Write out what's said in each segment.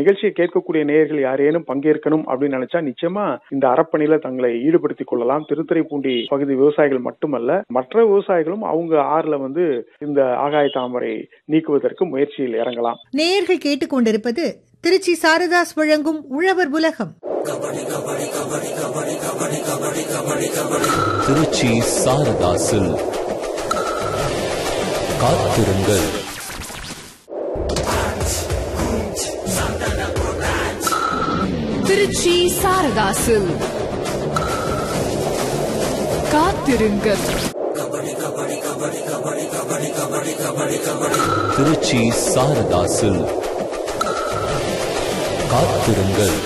நிகழ்ச்சியை கேட்கக்கூடிய நேயர்கள் யாரேனும் பங்கேற்கணும் அப்படின்னு நினைச்சா நிச்சயமா இந்த அறப்பணியில தங்களை ஈடுபடுத்திக் கொள்ளலாம் திருத்துறைப்பூண்டி பகுதி விவசாயிகள் மட்டுமல்ல மற்ற விவசாயிகளும் அவங்க ஆறுல வந்து இந்த ஆகாய தாமரை நீக்குவதற்கு முயற்சியில் இறங்கலாம் நேயர்கள் கேட்டுக்கொண்டிருப்பது திருச்சி சாரதாஸ் வழங்கும் உழவர் உலகம் திருச்சி சாரதாசில் காத்திருங்கள் திருச்சி சாரதாசில் காத்திருங்கள் திருச்சி சாரதாசில் காத்திருங்கள்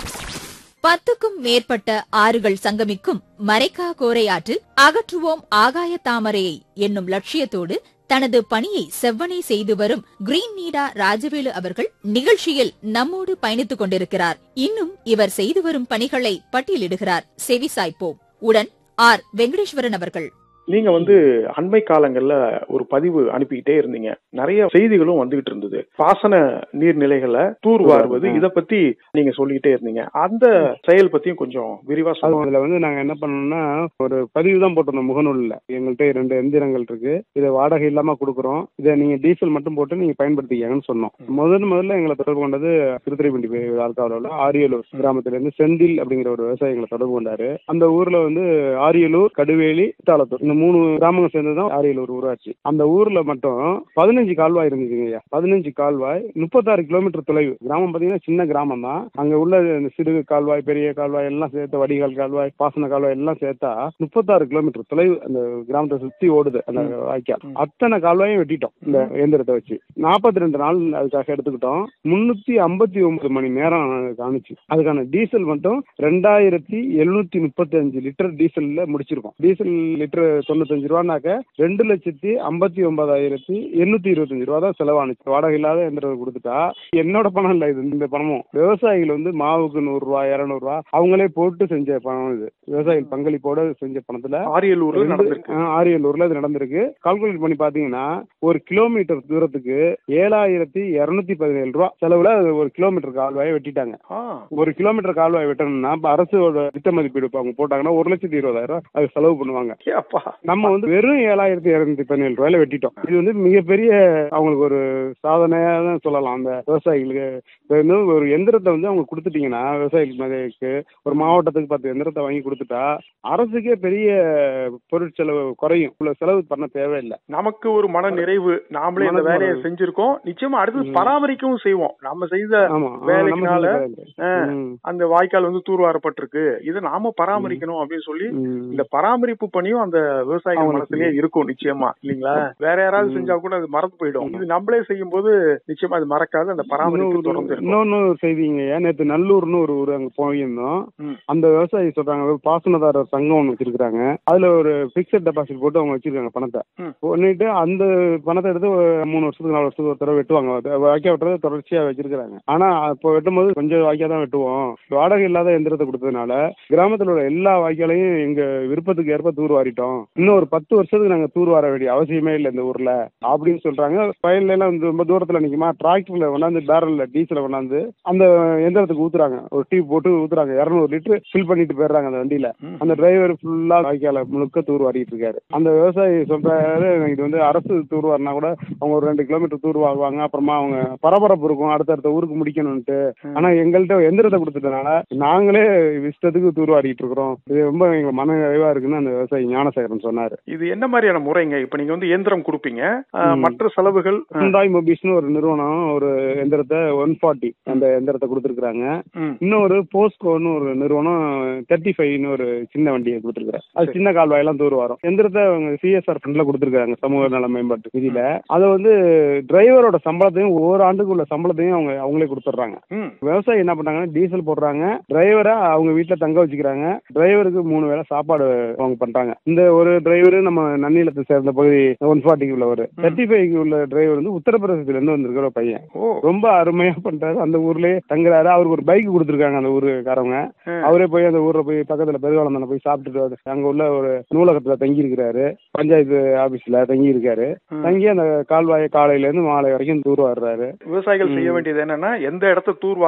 பத்துக்கும் மேற்பட்ட ஆறுகள் சங்கமிக்கும் மரைக்கா கோரையாற்றில் அகற்றுவோம் ஆகாய தாமரையை என்னும் லட்சியத்தோடு தனது பணியை செவ்வனே செய்து வரும் கிரீன் நீடா ராஜவேலு அவர்கள் நிகழ்ச்சியில் நம்மோடு பயணித்துக் கொண்டிருக்கிறார் இன்னும் இவர் செய்து வரும் பணிகளை பட்டியலிடுகிறார் செவிசாய்ப்போம் உடன் ஆர் வெங்கடேஸ்வரன் அவர்கள் நீங்க வந்து அண்மை காலங்கள்ல ஒரு பதிவு அனுப்பிக்கிட்டே இருந்தீங்க நிறைய செய்திகளும் வந்துகிட்டு இருந்தது பாசன நீர்நிலைகளை தூர்வாருவது இத பத்தி நீங்க சொல்லிக்கிட்டே இருந்தீங்க அந்த செயல் பத்தியும் கொஞ்சம் விரிவா அது சொல்லுங்க அதுல வந்து நாங்க என்ன பண்ணோம்னா ஒரு பதிவு தான் போட்டிருந்தோம் முகநூல்ல எங்கள்கிட்ட ரெண்டு எந்திரங்கள் இருக்கு இதை வாடகை இல்லாம கொடுக்குறோம் இதை நீங்க டீசல் மட்டும் போட்டு நீங்க பயன்படுத்திக்கங்கன்னு சொன்னோம் முதன் முதல்ல எங்களை தொடர்பு கொண்டது திருத்துறைப்பூண்டி தாலுகாவில் உள்ள ஆரியலூர் கிராமத்துல இருந்து செந்தில் அப்படிங்கிற ஒரு விவசாயி எங்களை தொடர்பு கொண்டாரு அந்த ஊர்ல வந்து ஆரியலூர் கடுவேலி தாளத்தூர் இந்த மூணு கிராமங்கள் சேர்ந்துதான் ஆரியலூர் ஊராட்சி அந்த ஊர்ல மட்டும் பதினஞ்சு கால்வாய் இருந்துச்சுங்க ஐயா பதினஞ்சு கால்வாய் முப்பத்தாறு கிலோமீட்டர் தொலைவு கிராமம் பாத்தீங்கன்னா சின்ன கிராமம் தான் அங்க உள்ள இந்த சிறு கால்வாய் பெரிய கால்வாய் எல்லாம் சேர்த்து வடிகால் கால்வாய் பாசன கால்வாய் எல்லாம் சேர்த்தா முப்பத்தாறு கிலோமீட்டர் தொலைவு அந்த கிராமத்தை சுத்தி ஓடுது அந்த வாய்க்கால் அத்தனை கால்வாயும் வெட்டிட்டோம் இந்த இயந்திரத்தை வச்சு நாற்பத்தி ரெண்டு நாள் அதுக்காக எடுத்துக்கிட்டோம் முன்னூத்தி ஐம்பத்தி ஒன்பது மணி நேரம் காமிச்சு அதுக்கான டீசல் மட்டும் ரெண்டாயிரத்தி எழுநூத்தி முப்பத்தி அஞ்சு லிட்டர் டீசல்ல முடிச்சிருக்கோம் டீசல் லிட்டர் தொண்ணூத்தஞ்சு ரூபானாக்க ரெண்டு லட்சத்தி ஐம்பத்தி ஒன்பதாயிரத்தி எண்ணூத்தி இருபத்தஞ்சு ரூபா தான் செலவானுச்சு வாடகை இல்லாத எந்திரம் கொடுத்துட்டா என்னோட பணம் இல்ல இது இந்த பணமும் விவசாயிகள் வந்து மாவுக்கு நூறு ரூபா இருநூறு ரூபா அவங்களே போட்டு செஞ்ச பணம் இது விவசாயிகள் பங்களிப்போட செஞ்ச பணத்துல ஆரியலூர்ல ரெண்டு- நடந்திருக்கு ஆ, ஆரியலூர்ல இது நடந்திருக்கு கால்குலேட் பண்ணி பாத்தீங்கன்னா ஒரு கிலோமீட்டர் தூரத்துக்கு ஏழாயிரத்தி இருநூத்தி பதினேழு ரூபா செலவுல அது ஒரு கிலோமீட்டர் கால்வாயை வெட்டிட்டாங்க ஆ, ஒரு கிலோமீட்டர் கால்வாய் வெட்டணும்னா இப்ப அரசோட திட்ட மதிப்பீடு இப்ப அவங்க போட்டாங்கன்னா ஒரு லட்சத்தி இருபதாயிரம் ரூபாய் அது செலவு பண்ணுவாங்க ஏ அப்பா நம்ம வந்து வெறும் ஏழாயிரத்தி இருநூத்தி பதினேழு ரூபாயில வெட்டிட்டோம் இது வந்து மிகப்பெரிய அவங்களுக்கு ஒரு சாதனையா தான் சொல்லலாம் அந்த விவசாயிகளுக்கு இப்ப வந்து ஒரு எந்திரத்தை வந்து அவங்க கொடுத்துட்டீங்கன்னா விவசாயிகளுக்கு ஒரு மாவட்டத்துக்கு பத்து எந்திரத்தை வாங்கி கொடுத்துட்டா அரசுக்கே பெரிய பொருட்செலவு குறையும் இவ்வளவு செலவு பண்ண தேவையில்லை நமக்கு ஒரு மன நிறைவு நாமளே இந்த மன வேலையை நிறைவு. செஞ்சிருக்கோம் நிச்சயமா அடுத்து ம். பராமரிக்கவும் செய்வோம் நம்ம செய்த ஆமா ஆ, நம்ம வேலைக்குனால, செஞ்ச வேலை. ஆ, ம், அந்த வாய்க்கால் வந்து தூர்வாரப்பட்டிருக்கு இதை நாம பராமரிக்கணும் அப்படின்னு சொல்லி ம். இந்த பராமரிப்பு பணியும் அந்த விவசாயிகள் அவங்களுக்கு மனசுலயே இருக்கும் நிச்சயமா இல்லீங்களா வேற யாராவது ம். செஞ்சா கூட அது மறந்து போயிடும் இது நம்மளே செய்யும் போது நிச்சயமா அது மறக்காது அந்த பராமரிப்பு இன்னொரு- தொடர்ந்து இருக்கும் இன்னொன்னு ஒரு செய்திங்க நேத்து நல்லூர்னு ஒரு ஊர் அங்க போயிருந்தோம் ம். அந்த விவசாயி சொல்றாங்க ஒரு பாசனதாரர் சங்கம் ஒண்ணு வச்சிருக்காங்க அதுல ஒரு பிக்சட் டெபாசிட் போட்டு அவங்க வச்சிருக்காங்க பணத்தை ம். பண்ணிட்டு அந்த பணத்தை எடுத்து ஒரு மூணு வருஷத்துக்கு நாலு வருஷத்துக்கு ஒரு தடவை வெட்டுவாங்க அது வாய்க்கா வெட்டுறது தொடர்ச்சியா வச்சிருக்காங்க ஆனா இப்போ வெட்டும்போது கொஞ்சம் வாய்க்கா தான் வெட்டுவோம் வாடகை இல்லாத எந்திரத்தை கொடுத்ததுனால கிராமத்துல உள்ள எல்லா வாய்க்காலையும் எங்க விருப்பத்துக்கு ஏற்ப தூர் வாரிட்டோம் இன்னும் ஒரு பத்து வருஷத்துக்கு நாங்க தூர் வார வேண்டிய அவசியமே இல்லை இந்த ஊர்ல அப்படின்னு சொல்றாங்க வயல்ல எல்லாம் வந்து ரொம்ப தூரத்துல நிக்குமா டிராக்டர்ல கொண்டாந்து பேரல்ல டீசலை கொண்டாந்து அந்த எந்திரத்துக்கு ஊத்துறாங்க ஒரு டீப் போட்டு ஊத்துறாங்க இருநூறு லிட்டர் ஃபில் பண்ணிட்டு போயிடுறாங்க அந்த வண்டியில ம். அந்த டிரைவர் ஃபுல்லா வாய்க்கால முழுக்க தூர் வாரிட்டு இருக்காரு அந்த விவசாயி சொல்றாரு இது வந்து அரசு தூர் வாரினா கூட அவங்க ஒரு ரெண்டு கிலோமீட்டர் தூர் வாங்குவாங்க அப்புறமா அவங்க பரபரப்பு இருக்கும் அடுத்தடுத்த ஊருக்கு முடிக்கணும்ட்டு ஆனா எங்கள்கிட்ட எந்திரத்தை கொடுத்ததுனால நாங்களே இஷ்டத்துக்கு தூர் வாரிட்டு இருக்கிறோம் இது ரொம்ப எங்க மன நிறைவா இருக்குன்னு அந்த விவசாயி ஞானசேகரன் சொன்னாரு இது என்ன மாதிரியான முறைங்க இப்ப நீங்க வந்து இயந்திரம் கொடுப்பீங்க ஆஹ், ம். மற்ற செலவுகள் ஆஹ், ஹுண்டாய் மொபிஸ்னு ஒரு நிறுவனம் ஒரு எந்திரத்தை ஒன் ஃபார்ட்டி அந்த எந்திரத்தை கொடுத்துருக்காங்க ம். இன்னொரு போஸ்கோன்னு ஒரு நிறுவனம் தேர்ட்டி ஃபைவ்னு ஒரு சின்ன வண்டியை கொடுத்துருக்காரு அது சின்ன கால்வாயெல்லாம் தூர் வரும் எந்திரத்தை அவங்க சிஎஸ்ஆர் ஃபண்ட்ல கொடுத்துருக்காங்க சமூக நல மேம்பாட்டு விதியில அதை வந்து டிரைவரோட சம்பளத்தையும் ஒவ்வொரு ஆண்டுக்கு உள்ள சம்பளத்தையும் அவங்க அவங்களே கொடுத்துட்றாங்க ம். விவசாயி என்ன பண்றாங்கன்னா டீசல் போடுறாங்க டிரைவரை அவங்க வீட்டுல தங்க வச்சுக்கிறாங்க டிரைவருக்கு மூணு வேளை சாப்பாடு அவங்க பண்றாங்க இந்த ஒரு டிரைவர் நம்ம நன்னிலத்தை சேர்ந்த பகுதி ஒன் ஃபார்ட்டிக்கு உள்ளவர் தேர்ட்டி ஃபைவ்க்கு உள்ள டிரைவர் வந்து உத்தரப்பிரதேசத்துல இருந்து வந்திருக்கிற ஒரு பையன் ஓ ரொம்ப அருமையா பண்றாரு அந்த ஊர்லயே தங்குறாரு அவருக்கு ஒரு பைக் கொடுத்துருக்காங்க அந்த ஊருக்காரவங்க ம். அவரே போய் அந்த ஊர்ல போய் பக்கத்துல பெருகாலம் போய் சாப்பிட்டுட்டு வந்து அங்க உள்ள ஒரு நூலகத்துல தங்கி இருக்கிறாரு பஞ்சாயத்து ஆபீஸ்ல தங்கி இருக்காரு ம். தங்கி அந்த கால்வாயை காலையில இருந்து மாலை வரைக்கும் தூர் வர்றாரு விவசாயிகள் செய்ய ம். வேண்டியது என்னன்னா எந்த இடத்த தூர்